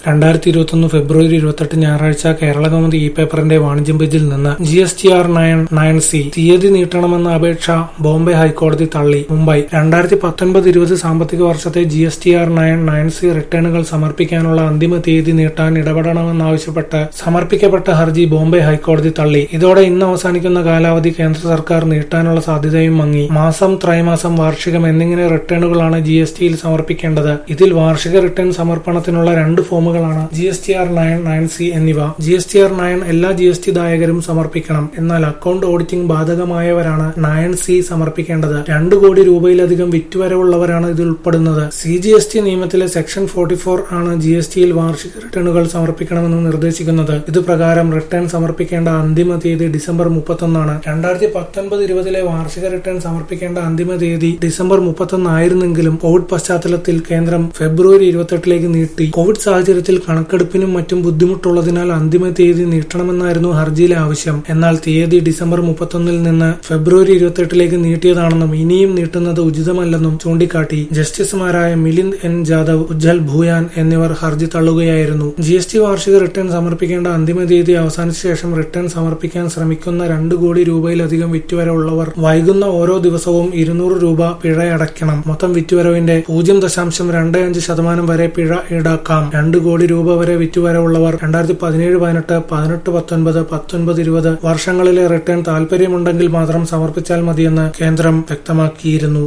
രണ്ടായിരത്തി ഇരുപത്തൊന്ന് ഫെബ്രുവരി ഇരുപത്തെട്ട് ഞായറാഴ്ച കേരളകൗമുദി ഇ പേപ്പറിന്റെ വാണിജ്യം പേജിൽ നിന്ന് G S T R nine nine C തീയതി നീട്ടണമെന്ന അപേക്ഷ ബോംബെ ഹൈക്കോടതി തള്ളി മുംബൈ രണ്ടായിരത്തി പത്തൊൻപത് ഇരുപത് സാമ്പത്തിക വർഷത്തെ G S T R nine nine C റിട്ടേണുകൾ സമർപ്പിക്കാനുള്ള അന്തിമ തീയതി നീട്ടാൻ ഇടപെടണമെന്നാവശ്യപ്പെട്ട് സമർപ്പിക്കപ്പെട്ട ഹർജി ബോംബെ ഹൈക്കോടതി തള്ളി ഇതോടെ ഇന്ന് അവസാനിക്കുന്ന കാലാവധി കേന്ദ്ര സർക്കാർ നീട്ടാനുള്ള സാധ്യതയും മങ്ങി മാസം ത്രൈമാസം വാർഷികം എന്നിങ്ങനെ റിട്ടേണുകളാണ് ജി എസ് ടിയിൽ സമർപ്പിക്കേണ്ടത് ഇതിൽ വാർഷിക റിട്ടേൺ സമർപ്പണത്തിനുള്ള രണ്ട് ഫോമുകളാണ് G S T R nine nine C എന്നിവ G S T R nine എല്ലാ ജി എസ് ടി ദായകരും സമർപ്പിക്കണം എന്നാൽ അക്കൗണ്ട് ഓഡിറ്റിംഗ് ബാധകമായവരാണ് നയൻ സി സമർപ്പിക്കേണ്ടത് രണ്ട് കോടി രൂപയിലധികം വിറ്റുവരവുള്ളവരാണ് ഇതിൽ ഉൾപ്പെടുന്നത് സി ജി എസ് ടി നിയമത്തിലെ സെക്ഷൻ ഫോർട്ടി ഫോർ ആണ് ജി എസ് ടിയിൽ വാർഷിക റിട്ടേണുകൾ സമർപ്പിക്കണമെന്ന് നിർദ്ദേശിക്കുന്നത് ഇത് പ്രകാരം റിട്ടേൺ സമർപ്പിക്കേണ്ട അന്തിമ തീയതി ഡിസംബർ മുപ്പത്തൊന്നാണ് രണ്ടായിരത്തി പത്തൊൻപത് ഇരുപതിലെ വാർഷിക റിട്ടേൺ സമർപ്പിക്കേണ്ട അന്തിമ തീയതി ഡിസംബർ മുപ്പത്തൊന്നായിരുന്നെങ്കിലും കോവിഡ് പശ്ചാത്തലത്തിൽ കേന്ദ്രം ഫെബ്രുവരി ഇരുപത്തെട്ടിലേക്ക് നീട്ടി കോവിഡ് സാഹചര്യത്തിൽ കണക്കെടുപ്പിനും മറ്റും ബുദ്ധിമുട്ടുള്ളതിനാൽ അന്തിമ തീയതി നീട്ടണമെന്നായിരുന്നു ഹർജിയിലെ ആവശ്യം എന്നാൽ തീയതി ഡിസംബർ മുപ്പത്തൊന്നിൽ നിന്ന് ഫെബ്രുവരി ഇരുപത്തെട്ടിലേക്ക് നീട്ടിയതാണെന്നും ഇനിയും നീട്ടുന്നത് ഉചിതമല്ലെന്നും ചൂണ്ടിക്കാട്ടി ജസ്റ്റിസുമാരായ മിലിന്ദ് എൻ ജാദവ് ഉജ്ജൽ ഭൂയാൻ എന്നിവർ ഹർജി തള്ളുകയായിരുന്നു ജി എസ് ടി വാർഷിക റിട്ടേൺ സമർപ്പിക്കേണ്ട അന്തിമ തീയതി അവസാനിച്ച ശേഷം റിട്ടേൺ സമർപ്പിക്കാൻ ശ്രമിക്കുന്ന രണ്ട് കോടി രൂപയിലധികം വിറ്റുവരവുള്ളവർ വൈകുന്ന ഓരോ ദിവസവും ഇരുന്നൂറ് രൂപ പിഴ അടയ്ക്കണം മൊത്തം വിറ്റുവരവിന്റെ പൂജ്യം ദശാംശം രണ്ട് അഞ്ച് ശതമാനം വരെ പിഴ ഈടാക്കാം രണ്ട് കോടി രൂപ വരെ വിറ്റുവരവുള്ളവർ രണ്ടായിരത്തി പതിനേഴ് പതിനെട്ട് പതിനെട്ട് പത്തൊൻപത് പത്തൊൻപത് ഇരുപത് വർഷങ്ങളിലെ റിട്ടേൺ താൽപര്യമുണ്ടെങ്കിൽ മാത്രം സമർപ്പിച്ചാൽ മതിയെന്ന് കേന്ദ്രം വ്യക്തമാക്കിയിരുന്നു